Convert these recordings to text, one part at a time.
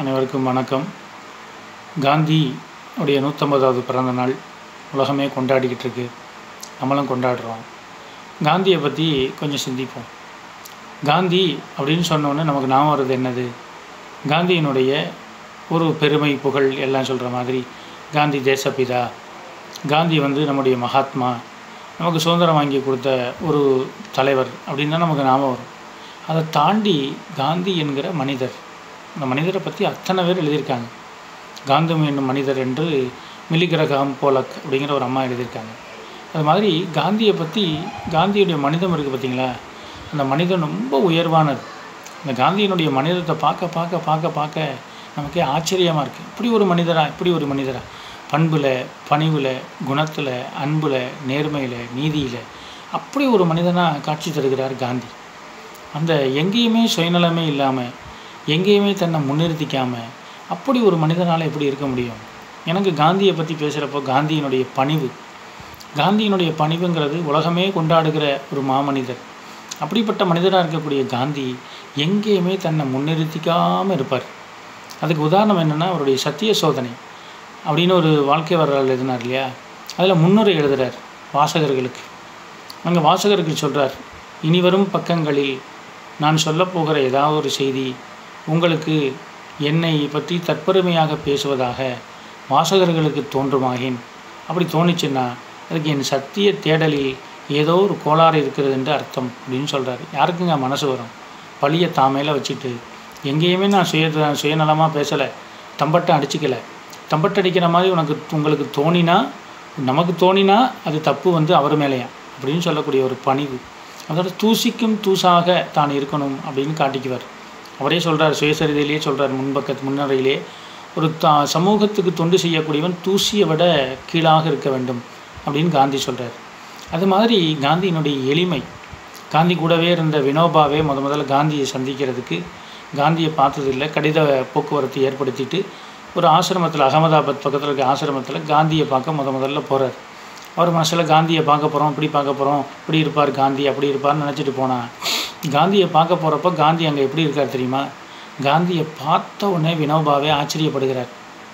அனைவருக்கும் வணக்கம் காந்தி உடைய நூற்றம்பதாவது பிறந்த நாள் உலகமே கொண்டாடிக்கிட்டு இருக்கு நம்மளும் கொண்டாடுறோம் காந்தியை பற்றி கொஞ்சம் சிந்திப்போம் காந்தி அப்படின்னு சொன்னோன்னே நமக்கு ஞாபகம் வர்றது என்னது காந்தியினுடைய ஒரு பெருமை புகழ் எல்லாம் சொல்கிற மாதிரி காந்தி தேசப்பிதா காந்தி வந்து நம்முடைய மகாத்மா நமக்கு சுதந்திரம் வாங்கி கொடுத்த ஒரு தலைவர் அப்படின்னு தான் நமக்கு ஞாபகம் வரும் அதை தாண்டி காந்தி என்கிற மனிதர் அந்த மனிதரை பற்றி அத்தனை பேர் எழுதியிருக்காங்க காந்தம் என்னும் மனிதர் என்று மில்லிகிரகாம் போலக் அப்படிங்கிற ஒரு அம்மா எழுதியிருக்காங்க அது மாதிரி காந்தியை பற்றி காந்தியுடைய மனிதம் இருக்குது பார்த்தீங்களா அந்த மனிதன் ரொம்ப உயர்வானது அந்த காந்தியினுடைய மனிதத்தை பார்க்க பார்க்க பார்க்க பார்க்க நமக்கே ஆச்சரியமாக இருக்குது இப்படி ஒரு மனிதரா இப்படி ஒரு மனிதரா பண்பில் பணிவில் குணத்தில் அன்பில் நேர்மையில் நீதியில் அப்படி ஒரு மனிதனாக காட்சி தருகிறார் காந்தி அந்த எங்கேயுமே சுயநலமே இல்லாமல் எங்கேயுமே தன்னை முன்னிறுத்திக்காமல் அப்படி ஒரு மனிதனால் எப்படி இருக்க முடியும் எனக்கு காந்தியை பற்றி பேசுகிறப்போ காந்தியினுடைய பணிவு காந்தியினுடைய பணிவுங்கிறது உலகமே கொண்டாடுகிற ஒரு மாமனிதர் அப்படிப்பட்ட மனிதராக இருக்கக்கூடிய காந்தி எங்கேயுமே தன்னை முன்னிறுத்திக்காமல் இருப்பார் அதுக்கு உதாரணம் என்னென்னா அவருடைய சத்திய சோதனை அப்படின்னு ஒரு வாழ்க்கை வரலாறு எழுதினார் இல்லையா அதில் முன்னுரை எழுதுகிறார் வாசகர்களுக்கு அங்கே வாசகருக்கு சொல்கிறார் இனி வரும் பக்கங்களில் நான் சொல்லப்போகிற ஏதாவது ஒரு செய்தி உங்களுக்கு என்னை பற்றி தற்பெருமையாக பேசுவதாக வாசகர்களுக்கு தோன்றுமாகின் அப்படி தோணுச்சுன்னா அதுக்கு என் சத்திய தேடலில் ஏதோ ஒரு கோளாறு இருக்கிறது என்று அர்த்தம் அப்படின்னு சொல்கிறாரு யாருக்குங்க மனசு வரும் பழியை தாமையில் வச்சுட்டு எங்கேயுமே நான் சுய சுயநலமாக பேசலை தம்பட்டை அடிச்சுக்கலை தம்பட்டை அடிக்கிற மாதிரி உனக்கு உங்களுக்கு தோணினா நமக்கு தோணினா அது தப்பு வந்து அவர் மேலேயா அப்படின்னு சொல்லக்கூடிய ஒரு பணிவு அதோட தூசிக்கும் தூசாக தான் இருக்கணும் அப்படின்னு காட்டிக்குவார் அவரே சொல்கிறார் சுயசரிதையிலேயே சொல்கிறார் முன்பக்க முன்னரையிலே ஒரு தா சமூகத்துக்கு தொண்டு செய்யக்கூடியவன் தூசியை விட கீழாக இருக்க வேண்டும் அப்படின்னு காந்தி சொல்கிறார் அது மாதிரி காந்தியினுடைய எளிமை காந்தி கூடவே இருந்த வினோபாவே முத முதல்ல காந்தியை சந்திக்கிறதுக்கு காந்தியை பார்த்ததில்லை கடித போக்குவரத்து ஏற்படுத்திட்டு ஒரு ஆசிரமத்தில் அகமதாபாத் பக்கத்தில் இருக்க ஆசிரமத்தில் காந்தியை பார்க்க முத முதல்ல போகிறார் அவர் மனசில் காந்தியை பார்க்க போகிறோம் இப்படி பார்க்க போகிறோம் இப்படி இருப்பார் காந்தி அப்படி இருப்பார்னு நினச்சிட்டு போனான் காந்தியை பார்க்க போகிறப்ப காந்தி அங்கே எப்படி இருக்கார் தெரியுமா காந்தியை பார்த்த உடனே வினோபாவே ஆச்சரியப்படுகிறார்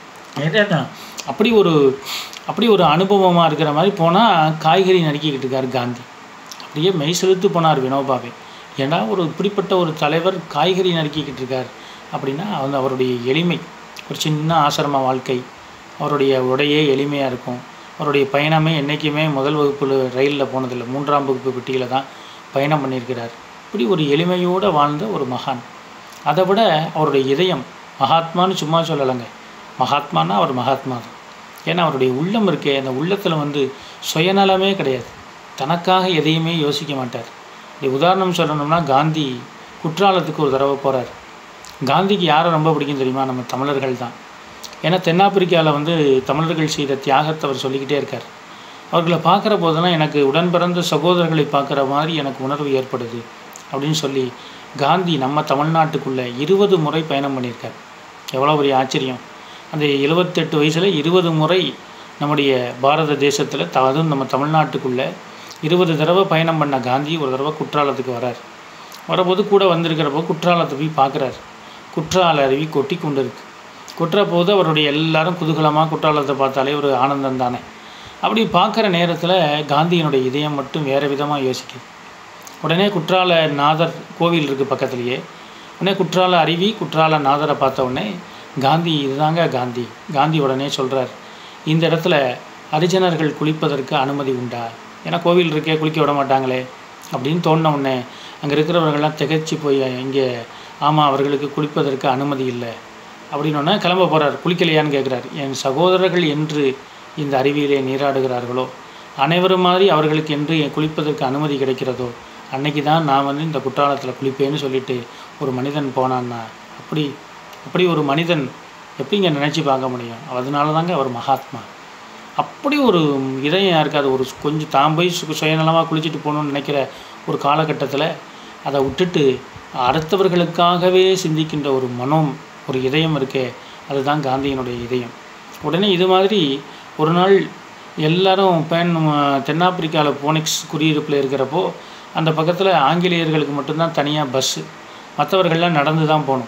ஏன்னா அப்படி ஒரு அப்படி ஒரு அனுபவமாக இருக்கிற மாதிரி போனால் காய்கறி நறுக்கிக்கிட்டு இருக்கார் காந்தி அப்படியே மெய் செலுத்து போனார் வினோபாவே ஏன்னா ஒரு இப்படிப்பட்ட ஒரு தலைவர் காய்கறி நறுக்கிக்கிட்டு இருக்கார் அப்படின்னா வந்து அவருடைய எளிமை ஒரு சின்ன ஆசிரம வாழ்க்கை அவருடைய உடையே எளிமையாக இருக்கும் அவருடைய பயணமே என்றைக்குமே முதல் வகுப்பு ரயிலில் போனதில்லை மூன்றாம் வகுப்பு பெட்டியில் தான் பயணம் பண்ணியிருக்கிறார் இப்படி ஒரு எளிமையோடு வாழ்ந்த ஒரு மகான் அதை விட அவருடைய இதயம் மகாத்மான்னு சும்மா சொல்லலைங்க மகாத்மானா அவர் மகாத்மா தான் ஏன்னா அவருடைய உள்ளம் இருக்கே அந்த உள்ளத்தில் வந்து சுயநலமே கிடையாது தனக்காக எதையுமே யோசிக்க மாட்டார் இப்படி உதாரணம் சொல்லணும்னா காந்தி குற்றாலத்துக்கு ஒரு தடவை போகிறார் காந்திக்கு யாரை ரொம்ப பிடிக்கும் தெரியுமா நம்ம தமிழர்கள் தான் ஏன்னா தென்னாப்பிரிக்காவில் வந்து தமிழர்கள் செய்த தியாகத்தை அவர் சொல்லிக்கிட்டே இருக்கார் அவர்களை பார்க்குற போதெல்லாம் எனக்கு உடன் பிறந்த சகோதரர்களை பார்க்குற மாதிரி எனக்கு உணர்வு ஏற்படுது அப்படின்னு சொல்லி காந்தி நம்ம தமிழ்நாட்டுக்குள்ளே இருபது முறை பயணம் பண்ணியிருக்கார் எவ்வளோ பெரிய ஆச்சரியம் அந்த எழுபத்தெட்டு வயசில் இருபது முறை நம்முடைய பாரத தேசத்தில் த அதுவும் நம்ம தமிழ்நாட்டுக்குள்ளே இருபது தடவை பயணம் பண்ண காந்தி ஒரு தடவை குற்றாலத்துக்கு வரார் வரபோது கூட வந்திருக்கிறப்போ குற்றாலத்தை போய் பார்க்குறார் குற்றால அருவி கொட்டி கொண்டு இருக்கு கொட்டுற போது அவருடைய எல்லாரும் குதூகலமாக குற்றாலத்தை பார்த்தாலே ஒரு ஆனந்தம் தானே அப்படி பார்க்குற நேரத்தில் காந்தியினுடைய இதயம் மட்டும் வேறு விதமாக யோசிக்குது உடனே குற்றால நாதர் கோவில் இருக்குது பக்கத்துலேயே உடனே குற்றால அருவி குற்றால நாதரை பார்த்த உடனே காந்தி இதுதாங்க காந்தி காந்தி உடனே சொல்கிறார் இந்த இடத்துல ஹரிஜனர்கள் குளிப்பதற்கு அனுமதி உண்டா ஏன்னா கோவில் இருக்கே குளிக்க விட மாட்டாங்களே அப்படின்னு தோணின உடனே அங்கே இருக்கிறவர்கள்லாம் திகைச்சு போய் இங்கே ஆமாம் அவர்களுக்கு குளிப்பதற்கு அனுமதி இல்லை அப்படின்னோடனே கிளம்ப போகிறார் குளிக்கலையான்னு கேட்குறார் என் சகோதரர்கள் என்று இந்த அருவியிலே நீராடுகிறார்களோ அனைவரும் மாதிரி அவர்களுக்கு என்று குளிப்பதற்கு அனுமதி கிடைக்கிறதோ அன்னைக்கு தான் நான் வந்து இந்த குற்றாலத்தில் குளிப்பேன்னு சொல்லிட்டு ஒரு மனிதன் போனான்னா அப்படி அப்படி ஒரு மனிதன் எப்படிங்க நினச்சி பார்க்க முடியும் அதனால தாங்க அவர் மகாத்மா அப்படி ஒரு இதயம் யாருக்காது ஒரு கொஞ்சம் தான் போய் சு சுயநலமாக குளிச்சுட்டு போகணுன்னு நினைக்கிற ஒரு காலகட்டத்தில் அதை விட்டுட்டு அடுத்தவர்களுக்காகவே சிந்திக்கின்ற ஒரு மனம் ஒரு இதயம் இருக்கே அதுதான் காந்தியினுடைய இதயம் உடனே இது மாதிரி ஒரு நாள் எல்லாரும் பேன் தென்னாப்பிரிக்காவில் போனிக்ஸ் குடியிருப்பில் இருக்கிறப்போ அந்த பக்கத்தில் ஆங்கிலேயர்களுக்கு மட்டும்தான் தனியாக பஸ்ஸு மற்றவர்கள்லாம் நடந்து தான் போகணும்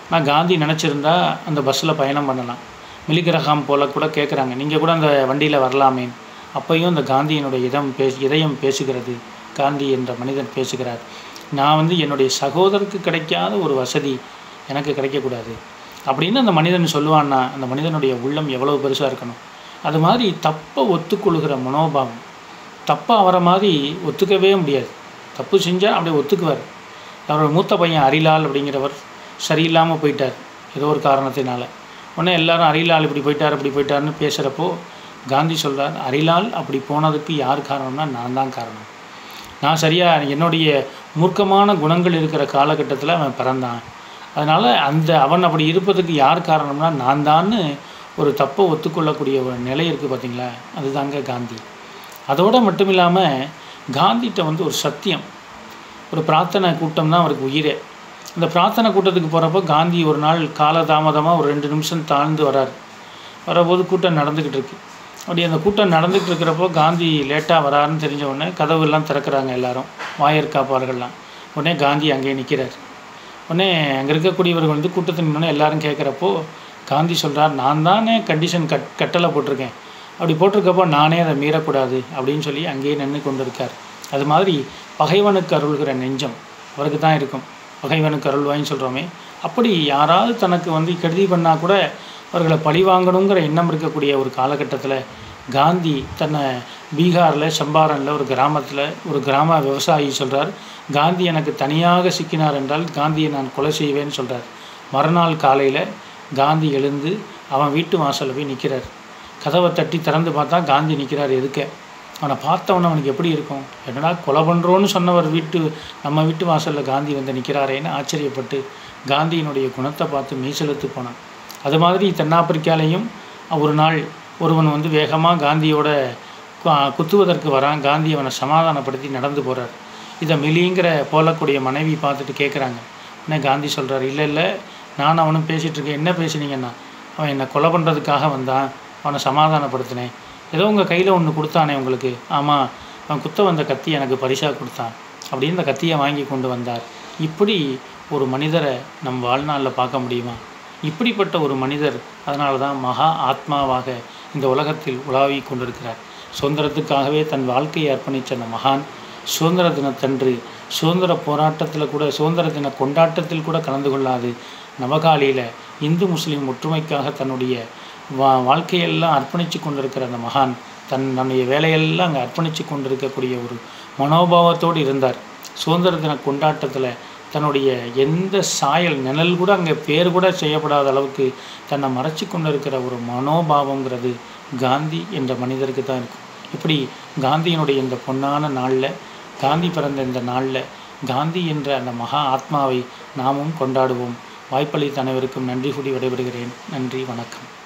நான் காந்தி நினச்சிருந்தா அந்த பஸ்ஸில் பயணம் பண்ணலாம் மிலிகிரகாம் போல் கூட கேட்குறாங்க நீங்கள் கூட அந்த வண்டியில் வரலாமே அப்பையும் அந்த காந்தியினுடைய இதம் பேசு இதயம் பேசுகிறது காந்தி என்ற மனிதன் பேசுகிறார் நான் வந்து என்னுடைய சகோதரருக்கு கிடைக்காத ஒரு வசதி எனக்கு கிடைக்கக்கூடாது அப்படின்னு அந்த மனிதன் சொல்லுவான்னா அந்த மனிதனுடைய உள்ளம் எவ்வளவு பெருசாக இருக்கணும் அது மாதிரி தப்பை ஒத்துக்கொள்கிற மனோபாவம் தப்பை அவரை மாதிரி ஒத்துக்கவே முடியாது தப்பு செஞ்சால் அப்படியே ஒத்துக்குவார் அவரோட மூத்த பையன் அரிலால் அப்படிங்கிறவர் சரியில்லாமல் போயிட்டார் ஏதோ ஒரு காரணத்தினால உடனே எல்லாரும் அரிலால் இப்படி போயிட்டார் அப்படி போயிட்டாருன்னு பேசுகிறப்போ காந்தி சொல்கிறார் அரிலால் அப்படி போனதுக்கு யார் காரணம்னா நான் தான் காரணம் நான் சரியாக என்னுடைய மூர்க்கமான குணங்கள் இருக்கிற காலகட்டத்தில் அவன் பிறந்தான் அதனால் அந்த அவன் அப்படி இருப்பதுக்கு யார் காரணம்னா நான் தான்னு ஒரு தப்பை ஒத்துக்கொள்ளக்கூடிய ஒரு நிலை இருக்குது பார்த்தீங்களா அதுதாங்க காந்தி அதோடு மட்டும் இல்லாமல் காந்திகிட்ட வந்து ஒரு சத்தியம் ஒரு பிரார்த்தனை கூட்டம் தான் அவருக்கு உயிரே அந்த பிரார்த்தனை கூட்டத்துக்கு போகிறப்போ காந்தி ஒரு நாள் காலதாமதமாக ஒரு ரெண்டு நிமிஷம் தாழ்ந்து வரார் வரபோது கூட்டம் நடந்துக்கிட்டு இருக்கு அப்படி அந்த கூட்டம் நடந்துக்கிட்டு இருக்கிறப்போ காந்தி லேட்டாக வராருன்னு தெரிஞ்ச உடனே கதவுலாம் திறக்கிறாங்க எல்லாரும் வாயர் காப்பாளர்கள்லாம் உடனே காந்தி அங்கேயே நிற்கிறார் உடனே அங்கே இருக்கக்கூடியவர்கள் வந்து கூட்டத்தில் நின்னோடனே எல்லாரும் கேட்குறப்போ காந்தி சொல்கிறார் நான் தானே கண்டிஷன் கட் கட்டளை போட்டிருக்கேன் அப்படி போட்டிருக்கப்போ நானே அதை மீறக்கூடாது அப்படின்னு சொல்லி அங்கேயே நின்று கொண்டு இருக்கார் அது மாதிரி பகைவனுக்கு அருள்கிற நெஞ்சம் அவருக்கு தான் இருக்கும் பகைவனுக்கு அருள்வாயின்னு சொல்கிறோமே அப்படி யாராவது தனக்கு வந்து கெடுதி பண்ணால் கூட அவர்களை பழி வாங்கணுங்கிற எண்ணம் இருக்கக்கூடிய ஒரு காலகட்டத்தில் காந்தி தன்னை பீகாரில் சம்பாரனில் ஒரு கிராமத்தில் ஒரு கிராம விவசாயி சொல்கிறார் காந்தி எனக்கு தனியாக சிக்கினார் என்றால் காந்தியை நான் கொலை செய்வேன்னு சொல்கிறார் மறுநாள் காலையில் காந்தி எழுந்து அவன் வீட்டு வாசலில் போய் நிற்கிறார் கதவை தட்டி திறந்து பார்த்தா காந்தி நிற்கிறார் எதுக்க அவனை பார்த்தவன அவனுக்கு எப்படி இருக்கும் என்னடா கொலை பண்ணுறோன்னு சொன்னவர் வீட்டு நம்ம வீட்டு வாசலில் காந்தி வந்து நிற்கிறாரேன்னு ஆச்சரியப்பட்டு காந்தியினுடைய குணத்தை பார்த்து மெய்செலுத்து போனான் அது மாதிரி தென்னாப்பிரிக்காலையும் ஒரு நாள் ஒருவன் வந்து வேகமாக காந்தியோட கு- குத்துவதற்கு வரான் காந்தி அவனை சமாதானப்படுத்தி நடந்து போகிறார் இதை மிலிங்கிற போலக்கூடிய மனைவி பார்த்துட்டு கேட்குறாங்க உடனே காந்தி சொல்கிறார் இல்லை இல்லை நான் அவனும் பேசிகிட்டு இருக்கேன் என்ன பேசுனீங்கன்னா அவன் என்னை கொலை பண்ணுறதுக்காக வந்தான் அவனை சமாதானப்படுத்தினேன் ஏதோ உங்கள் கையில் ஒன்று கொடுத்தானே உங்களுக்கு ஆமாம் அவன் குத்த வந்த கத்தி எனக்கு பரிசாக கொடுத்தான் அப்படின்னு இந்த கத்தியை வாங்கி கொண்டு வந்தார் இப்படி ஒரு மனிதரை நம் வாழ்நாளில் பார்க்க முடியுமா இப்படிப்பட்ட ஒரு மனிதர் அதனால தான் மகா ஆத்மாவாக இந்த உலகத்தில் உலாவி கொண்டிருக்கிறார் சுதந்திரத்துக்காகவே தன் வாழ்க்கையை அர்ப்பணித்த அந்த மகான் சுதந்திர தினத்தன்று சுதந்திர போராட்டத்தில் கூட சுதந்திர தின கொண்டாட்டத்தில் கூட கலந்து கொள்ளாது நவகாலியில் இந்து முஸ்லீம் ஒற்றுமைக்காக தன்னுடைய வா வாழ்க்கையெல்லாம் அர்ப்பணித்து கொண்டிருக்கிற அந்த மகான் தன் தன்னுடைய வேலையெல்லாம் அங்கே அர்ப்பணித்து கொண்டிருக்கக்கூடிய ஒரு மனோபாவத்தோடு இருந்தார் சுதந்திர தின கொண்டாட்டத்தில் தன்னுடைய எந்த சாயல் நிழல் கூட அங்கே பேர் கூட செய்யப்படாத அளவுக்கு தன்னை மறைச்சி கொண்டு இருக்கிற ஒரு மனோபாவங்கிறது காந்தி என்ற மனிதருக்கு தான் இருக்கும் இப்படி காந்தியினுடைய இந்த பொன்னான நாளில் காந்தி பிறந்த இந்த நாளில் காந்தி என்ற அந்த மகா ஆத்மாவை நாமும் கொண்டாடுவோம் வாய்ப்பளித்த அனைவருக்கும் நன்றி கூடி விடைபெறுகிறேன் நன்றி வணக்கம்